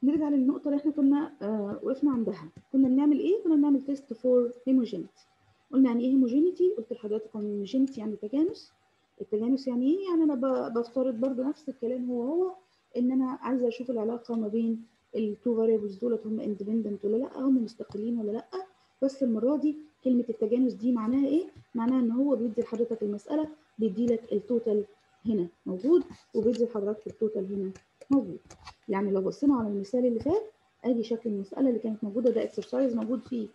نرجع للنقطة اللي احنا كنا آه وقفنا عندها كنا بنعمل ايه؟ كنا بنعمل تيست فور هيموجينيتي قلنا يعني ايه هيموجينيتي؟ قلت لحضرتك هيموجينيتي يعني تجانس التجانس يعني ايه؟ يعني انا بفترض برضو نفس الكلام هو هو ان انا عايزة اشوف العلاقة ما بين التو فاريبلز دولت هم اندبندنت ولا لا هم مستقلين ولا لا بس المرة دي كلمة التجانس دي معناها ايه؟ معناها ان هو بيدي لحضرتك المسألة بيدي لك التوتال هنا موجود وبيدي لحضرتك التوتال هنا موجود يعني لو بصينا على المثال اللي فات ادي شكل المساله اللي كانت موجوده ده اكسرسايز موجود في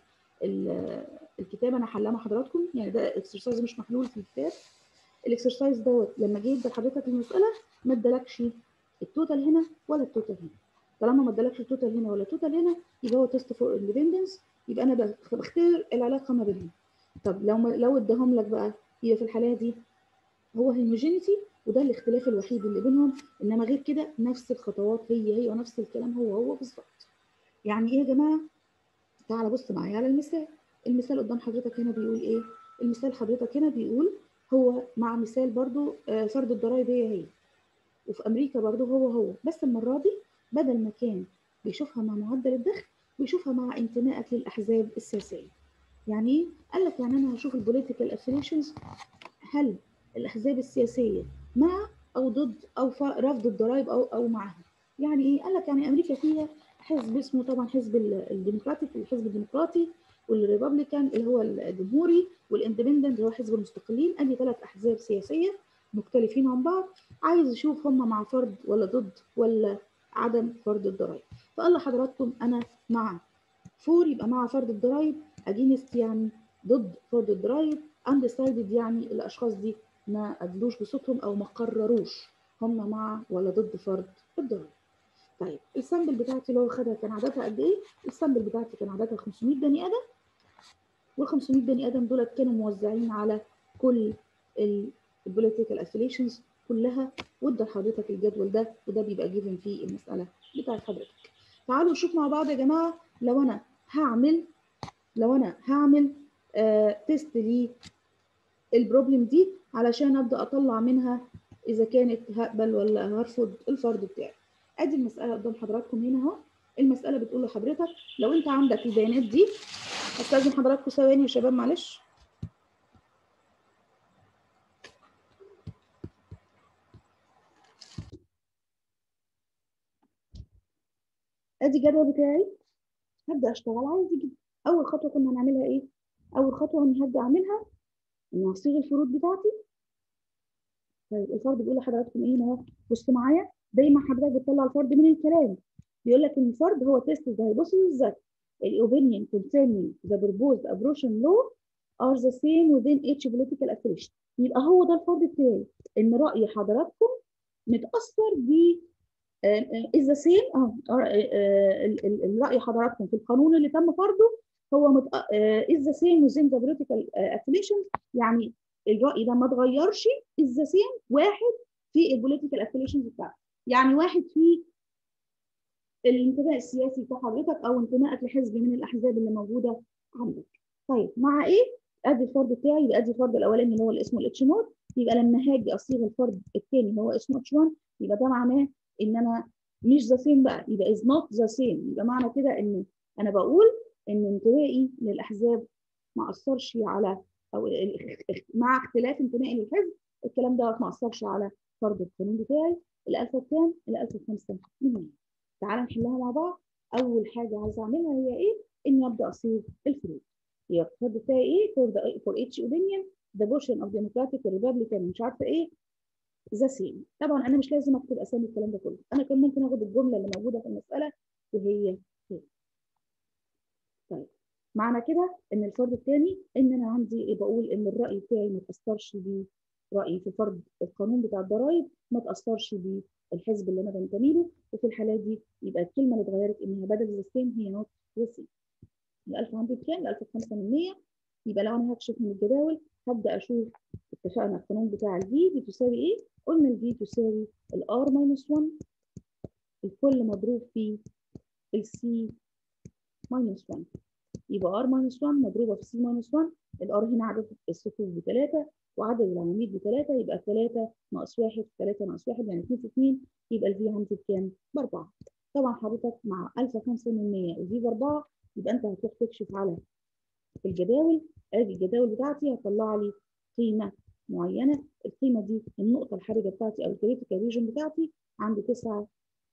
الكتاب انا حلاه مع حضراتكم يعني ده اكسرسايز مش محلول في الكتاب الاكسرسايز دوت لما جه يدي لحضرتك المساله ما ادالكش التوتال هنا ولا التوتال هنا طالما ما ادالكش التوتال هنا ولا التوتال هنا يبقى هو تيست فور اندبندنس يبقى انا بختار العلاقه ما بينهم طب لو ما لو اداهم لك بقى يبقى في الحاله دي هو هيموجينيتي وده الاختلاف الوحيد اللي بينهم انما غير كده نفس الخطوات هي هي ونفس الكلام هو هو بالظبط يعني ايه يا جماعه تعال بص معايا على المثال المثال قدام حضرتك هنا بيقول ايه المثال حضرتك هنا بيقول هو مع مثال برضو فرد الضرائب هي هي وفي امريكا برضو هو هو بس المره دي بدل ما كان بيشوفها مع معدل الدخل بيشوفها مع انتمائك للاحزاب السياسيه يعني ايه قال لك يعني انا هشوف البوليتيكال افيليشنز هل الاحزاب السياسيه مع او ضد او رفض الضرائب او او معها يعني ايه قال لك يعني امريكا فيها حزب اسمه طبعا حزب الديمقراطي الحزب الديمقراطي والريبابليكان اللي هو الجمهوري والاندبندنت اللي هو حزب المستقلين ادي ثلاث احزاب سياسيه مختلفين عن بعض عايز يشوف هم مع فرض ولا ضد ولا عدم فرض الضرائب فقال لحضراتكم انا مع فور يبقى مع فرض الضرائب اجينست يعني ضد فرض الضرائب undecided يعني الاشخاص دي ما ادلوش بصوتهم او ما قرروش هم مع ولا ضد فرض الضرائب طيب السامبل بتاعتي اللي هو خدها كان عددها قد ايه السامبل بتاعتي كان عددها 500 بني ادم وال 500 بني ادم دول كانوا موزعين على كل البوليتيكال افيليشنز كلها وادى لحضرتك الجدول ده وده بيبقى جيفن في المساله بتاعت حضرتك تعالوا نشوف مع بعض يا جماعه لو انا هعمل لو انا هعمل آه تيست للبروبلم دي علشان ابدا اطلع منها اذا كانت هقبل ولا هرفض الفرض بتاعي ادي المساله قدام حضراتكم هنا اهو المساله بتقول لحضرتك لو انت عندك البيانات دي استاذن حضراتكم ثواني يا شباب معلش ادي الجدول بتاعي هبدا اشتغل عادي جدا اول خطوه كنا هنعملها ايه اول خطوه اني هبدا اعملها اني هصيغ الفروض بتاعتي طيب الفرض بيقول لحضراتكم ايه اهو بصوا معايا دايما حضرتك بتطلع الفرض من الكلام بيقول لك ان الفرض هو تيست ذا هيبوثيسيس ذات الاوبينيون concerning the proposed abortion law are the same within each political affiliation يبقى هو ده الفرض بتاعي ان راي حضراتكم متاثر ب is the same اه الراي حضراتكم في القانون اللي تم فرضه هو مت... is the same within the political affiliation يعني الراي ده ما اتغيرش is the same واحد في البوليتيكال افيليشنز بتاعتك يعني واحد في الانتماء السياسي بتاع حضرتك او انتمائك لحزب من الاحزاب اللي موجوده عندك طيب مع ايه ادي الفرض بتاعي يبقى ادي الفرض الاولاني اللي هو اللي اسمه الاتش نوت يبقى لما هاجي اصيغ الفرض الثاني اللي هو اسمه اتش 1 يبقى ده معناه ان انا مش ذا سيم بقى يبقى از نوت ذا سيم يبقى معنى كده ان انا بقول ان انتمائي للاحزاب ما اثرش على او مع اختلاف انتمائي للحزب الكلام ده ما اثرش على فرض القانون بتاعي الالفا بكام؟ الالفا بخمسه من تعالى نحلها مع بعض اول حاجه عايزه اعملها هي ايه؟ اني ابدا اصيغ الفروض هي الفرض بتاعي ايه؟ فور فور اتش اوبينيون ذا بورشن اوف ديموكراتيك ريبابليكان مش عارفه ايه ذا سيم طبعا انا مش لازم اكتب اسامي الكلام ده كله انا كان ممكن اخد الجمله اللي موجوده في المساله وهي هي طيب معنى كده ان الفرض الثاني ان انا عندي بقول ان الراي بتاعي ما تاثرش برايي في فرض القانون بتاع الضرائب ما تاثرش بالحزب اللي انا بنتمي له وفي الحاله دي يبقى الكلمه اللي اتغيرت انها بدل ذا سيم هي نوت ذا سيم ال1000 عندي بكام؟ ال1000 5 من 100 يبقى لو انا هكشف من الجداول هبدا اشوف اتفقنا القانون بتاع الفي بتساوي ايه؟ قلنا الفي تساوي الار ماينس 1 الكل مضروب في السي ماينس 1 يبقى ار ماينس 1 مضروبه في سي ماينس 1 الار هنا عدد الصفوف بثلاثه وعدد العواميد بثلاثه يبقى 3 ناقص 1 3 ناقص 1 يعني 2 في 2 يبقى الفي عندي بكام؟ باربعه طبعا حضرتك مع الفا 5 من 100 وفيفا 4 يبقى انت هتروح تكشف على الجداول ادي الجداول بتاعتي هتطلع لي قيمه معينه القيمه دي النقطه الحرجه بتاعتي او الكريتيكال ريجن بتاعتي عند 9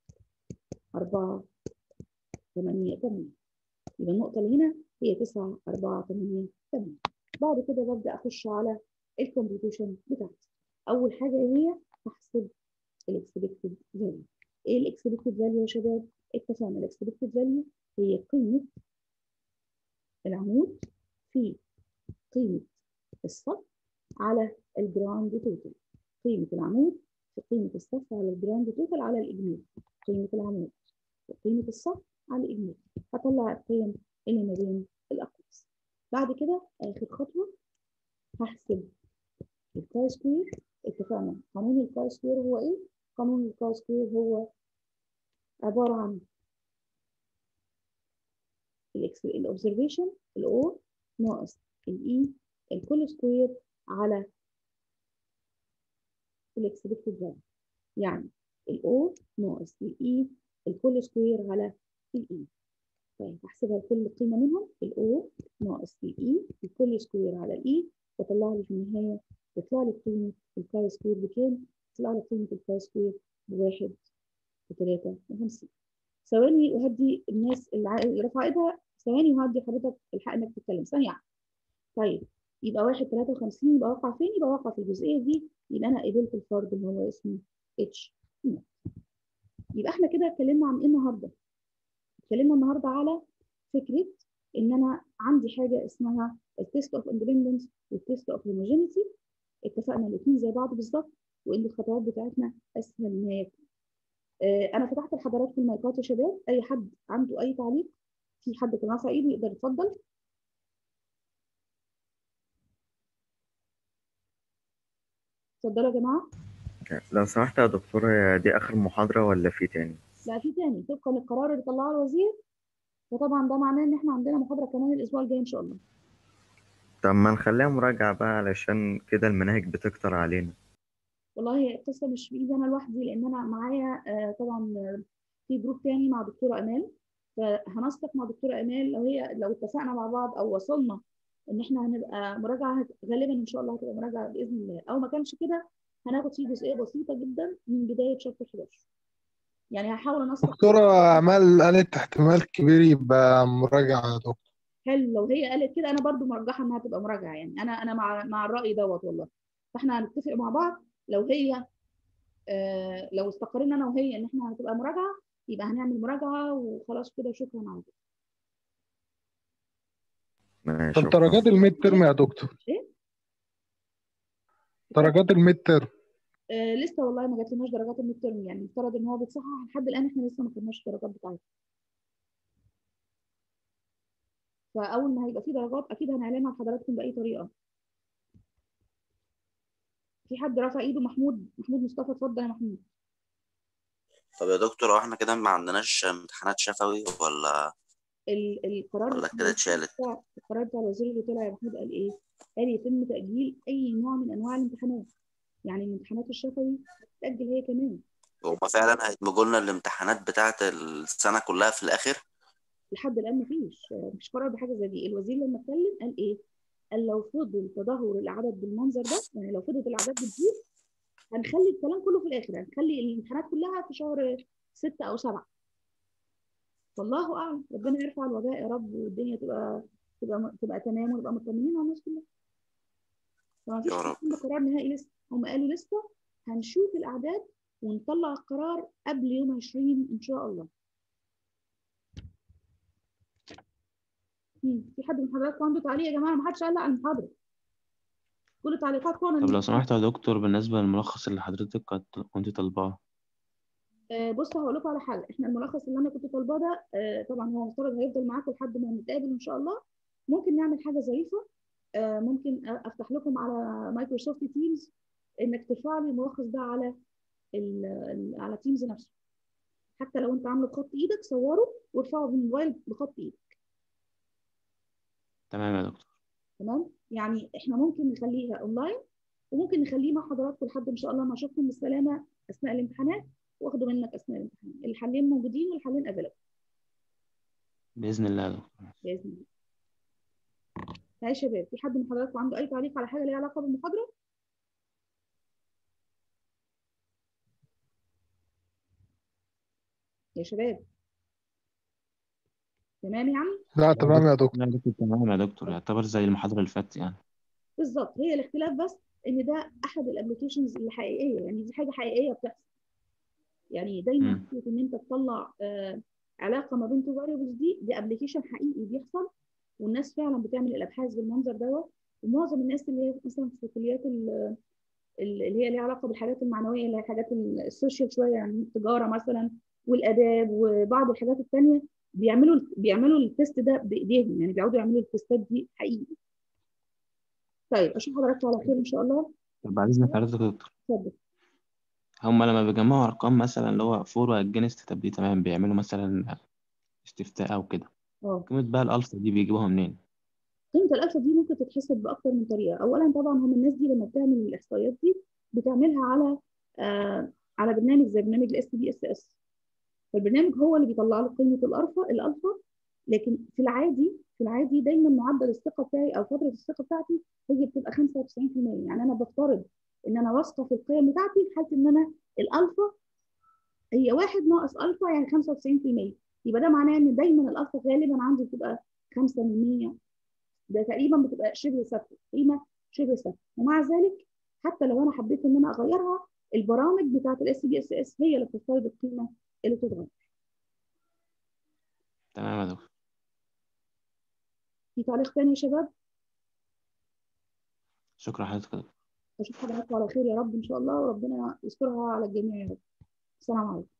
4 8 8 يبقى النقطه اللي هنا هي 9 4 8 8 بعد كده ببدا اخش على الكمبيوتيشن بتاعتي اول حاجه هي احسب الاكسبكتد فاليو ايه الاكسبكتد فاليو يا شباب اتفقنا الاكسبكتد فاليو هي قيمه العمود في قيمه الصف على الجراند توتال قيمه العمود في قيمه الصف على الجراند توتال على الاجمالي قيمه العمود في قيمه الصف على الاجمالي هطلع القيم اللي ما بين الاقواس بعد كده اخر خطوه هحسب الكاي سكوير اتفقنا قانون الكاي سكوير هو ايه قانون الكاي سكوير هو عباره عن الاوبزرفيشن الاو ناقص الاي الكل سكوير على الاكسبكتد فاليو يعني الاو ناقص الاي الكل سكوير على الاي طيب هحسبها لكل قيمه منهم الاو ناقص الاي الكل سكوير على الاي واطلع لي في النهايه تطلع لي قيمه الكاي سكوير بكام؟ تطلع لي قيمه الكاي سكوير بواحد وثلاثة وخمسين ثواني وهدي الناس اللي رفع ايدها ثواني وهدي حضرتك الحق انك تتكلم ثانية طيب يبقى واحد ثلاثة وخمسين يبقى واقع فين؟ يبقى واقع في الجزئية دي يبقى أنا قبلت الفرد اللي هو اسمه اتش يبقى احنا كده اتكلمنا عن ايه النهارده؟ اتكلمنا النهارده على فكرة إن أنا عندي حاجة اسمها التيست أوف اندبندنس والتيست أوف هوموجينيتي اتفقنا الاثنين زي بعض بالظبط وإن الخطوات بتاعتنا أسهل ما يكون. آه أنا فتحت لحضراتكم المايكات يا شباب أي حد عنده أي تعليق في حد كان رافع إيده يقدر يتفضل. اتفضلوا يا جماعة. لو سمحت يا دكتور هي دي آخر محاضرة ولا في تاني؟ لا في تاني طبقا للقرار اللي طلعه الوزير وطبعا ده معناه ان احنا عندنا محاضره كمان الاسبوع الجاي ان شاء الله طب ما نخليها مراجعة بقى علشان كده المناهج بتكتر علينا والله هي القصه مش بايدي انا لوحدي لان انا معايا آه طبعا في جروب تاني مع دكتوره امال فهنسق مع دكتوره امال لو هي لو اتفقنا مع بعض او وصلنا ان احنا هنبقى مراجعه غالبا ان شاء الله هتبقى مراجعه باذن الله او ما كانش كده هناخد فيه جزئيه بسيطه جدا من بدايه شابتر 11 يعني هحاول انسق دكتورة أمال قالت احتمال كبير يبقى مراجعة يا دكتور حلو لو هي قالت كده انا برضو مرجحه انها تبقى مراجعه يعني انا انا مع مع الراي دوت والله فاحنا هنتفق مع بعض لو هي آه لو استقرينا انا وهي ان احنا هتبقى مراجعه يبقى هنعمل مراجعه وخلاص كده شكرا على كده ماشي طب درجات الميد ترم يا دكتور ايه درجات الميد ترم آه لسه والله ما جاتلناش درجات الميد ترم يعني المفترض ان هو بيتصحح لحد الان احنا لسه ما خدناش الدرجات بتاعتها فاول ما هيبقى في درجات اكيد هنعلنها لحضراتكم باي طريقه في حد رفع ايده محمود محمود مصطفى اتفضل يا محمود طب يا دكتور هو احنا كده ما عندناش امتحانات شفوي ولا ال- القرار ولا كده اتشالت بتاع القرار بتاع الوزير اللي طلع يا محمود قال ايه؟ قال يتم تاجيل اي نوع من انواع الامتحانات يعني الامتحانات الشفوي تاجل هي كمان هما فعلا هيدمجوا لنا الامتحانات بتاعة السنة كلها في الآخر لحد الان مفيش مفيش قرار بحاجه زي دي الوزير لما اتكلم قال ايه؟ قال لو فضل تدهور الاعداد بالمنظر ده يعني لو فضلت الاعداد بتزيد هنخلي الكلام كله في الاخر هنخلي الامتحانات كلها في شهر ستة او سبعة والله اعلم ربنا يرفع الوباء يا رب والدنيا تبقى تبقى تبقى تمام ونبقى مطمنين على الناس كلها فما فيش يا رب. عندنا قرار نهائي لسه هم قالوا لسه هنشوف الاعداد ونطلع القرار قبل يوم 20 ان شاء الله مم. في حد من حضراتكم عنده تعليق يا جماعه ما حدش قال على المحاضره كل تعليقاتكم انا طب لو سمحت يا دكتور بالنسبة للملخص اللي حضرتك كنت كنت طالباه آه، بص هقول لكم على حاجه احنا الملخص اللي انا كنت طالباه ده آه، طبعا هو مفترض هيفضل معاكم لحد ما نتقابل ان شاء الله ممكن نعمل حاجه ظريفه آه، ممكن أ- افتح لكم على مايكروسوفت تيمز انك ترفع لي الملخص ده على ال ال على تيمز نفسه حتى لو انت عامله بخط ايدك صوره وارفعه بالموبايل بخط ايدك تمام يا دكتور تمام يعني احنا ممكن نخليها اونلاين وممكن نخليه مع حضراتكم لحد ان شاء الله ما اشوفكم بالسلامه اثناء الامتحانات واخده منك اثناء الامتحان الحلين موجودين والحلين افيلبل بإذن الله يا دكتور باذن الله ها يا شباب في حد من حضراتكم عنده اي تعليق على حاجه ليها علاقه بالمحاضره يا شباب تمام يا عم لا تمام يا دكتور لا يا دكتور تمام يا دكتور يعتبر زي المحاضرة اللي فاتت يعني بالظبط هي الاختلاف بس ان ده احد الابلكيشنز اللي حقيقيه يعني دي حاجه حقيقيه بتحصل يعني دايما مم. فكره ان انت تطلع آه علاقه ما بين تو فاريبلز دي دي ابلكيشن حقيقي بيحصل والناس فعلا بتعمل الابحاث بالمنظر دوت ومعظم الناس اللي هي مثلا في كليات ال- ال- اللي هي ليها علاقه بالحاجات المعنويه اللي هي الحاجات ال- السوشيال شويه يعني التجاره مثلا والاداب وبعض الحاجات التانيه بيعملوا بيعملوا التست ده بايديهم يعني بيقعدوا يعملوا التستات دي حقيقي طيب اشوف حضراتكم على خير ان شاء الله طب بعد إذنك حضرتك يا دكتور اتفضل هم لما بيجمعوا أرقام مثلا اللي هو فور وأجنست طب دي تمام بيعملوا مثلا استفتاء أو كده اه قيمة بقى الألفا دي بيجيبوها منين؟ قيمة الألفا دي ممكن تتحسب بأكتر من طريقة، أولا طبعا هم الناس دي لما بتعمل الإحصائيات دي بتعملها على آه على برنامج زي برنامج الاس بي اس اس. فالبرنامج هو اللي بيطلع له قيمة الألفا الألفا لكن في العادي في العادي دايما معدل الثقة بتاعي أو فترة الثقة بتاعتي هي بتبقى 95% يعني أنا بفترض إن أنا واثقة في القيم بتاعتي في حالة إن أنا الألفا هي واحد ناقص ألفا يعني 95% يبقى ده معناه إن دايما الألفا غالبا عندي بتبقى 5 من 100 ده تقريبا بتبقى شبه ثابته قيمه شبه ثابته ومع ذلك حتى لو انا حبيت ان انا اغيرها البرامج بتاعه الاس بي اس اس هي اللي بتفترض القيمه اللي تتغير تمام يا دكتور في تعليق تاني يا شباب شكرا حضرتك يا دكتور اشوف حضراتكم على خير يا رب ان شاء الله وربنا يسترها على الجميع يا رب السلام عليكم